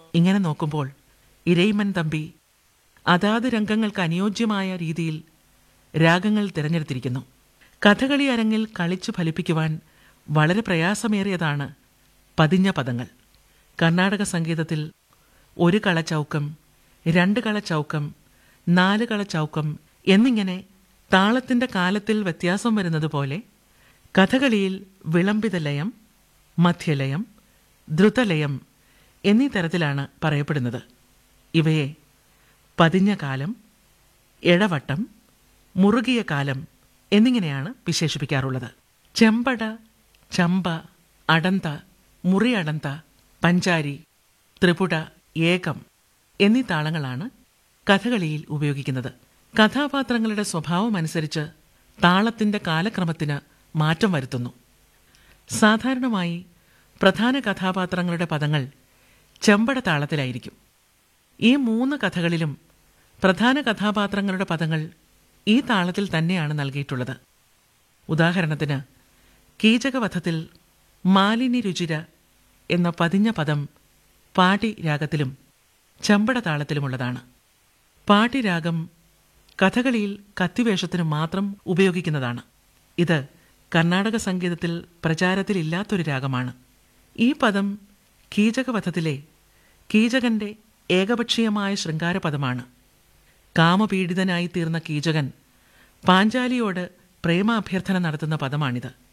ഇങ്ങനെ നോക്കുമ്പോൾ ഇരയിമൻ തമ്പി അതാത് രംഗങ്ങൾക്ക് അനുയോജ്യമായ രീതിയിൽ രാഗങ്ങൾ തിരഞ്ഞെടുത്തിരിക്കുന്നു കഥകളി അരങ്ങിൽ കളിച്ചു ഫലിപ്പിക്കുവാൻ വളരെ പ്രയാസമേറിയതാണ് പതിഞ്ഞ പദങ്ങൾ കർണാടക സംഗീതത്തിൽ ഒരു കളച്ചൗക്കം രണ്ട് കളച്ചൗക്കം നാല് കളച്ചൗക്കം എന്നിങ്ങനെ താളത്തിന്റെ കാലത്തിൽ വ്യത്യാസം വരുന്നത് പോലെ കഥകളിയിൽ വിളംബിത ലയം മധ്യലയം ദ്രുതലയം എന്നീ തരത്തിലാണ് പറയപ്പെടുന്നത് ഇവയെ പതിഞ്ഞ കാലം ഇഴവട്ടം മുറുകിയ കാലം എന്നിങ്ങനെയാണ് വിശേഷിപ്പിക്കാറുള്ളത് ചെമ്പട ചമ്പ അടന്ത മുറിയടന്ത പഞ്ചാരി ത്രിപുട ഏകം എന്നീ താളങ്ങളാണ് കഥകളിയിൽ ഉപയോഗിക്കുന്നത് കഥാപാത്രങ്ങളുടെ സ്വഭാവം അനുസരിച്ച് താളത്തിന്റെ കാലക്രമത്തിന് മാറ്റം വരുത്തുന്നു സാധാരണമായി പ്രധാന കഥാപാത്രങ്ങളുടെ പദങ്ങൾ ചെമ്പട താളത്തിലായിരിക്കും ഈ മൂന്ന് കഥകളിലും പ്രധാന കഥാപാത്രങ്ങളുടെ പദങ്ങൾ ഈ താളത്തിൽ തന്നെയാണ് നൽകിയിട്ടുള്ളത് ഉദാഹരണത്തിന് കീചകവധത്തിൽ മാലിനി രുചിര എന്ന പതിഞ്ഞ പദം പാടി രാഗത്തിലും ചമ്പട താളത്തിലുമുള്ളതാണ് പാടി രാഗം കഥകളിയിൽ കത്തിവേഷത്തിന് മാത്രം ഉപയോഗിക്കുന്നതാണ് ഇത് കർണാടക സംഗീതത്തിൽ പ്രചാരത്തിലില്ലാത്തൊരു രാഗമാണ് ഈ പദം കീചകവധത്തിലെ കീചകന്റെ ഏകപക്ഷീയമായ ശൃംഗാരപദമാണ് കാമപീഡിതനായി തീർന്ന കീചകൻ പാഞ്ചാലിയോട് പ്രേമാഭ്യർത്ഥന നടത്തുന്ന പദമാണിത്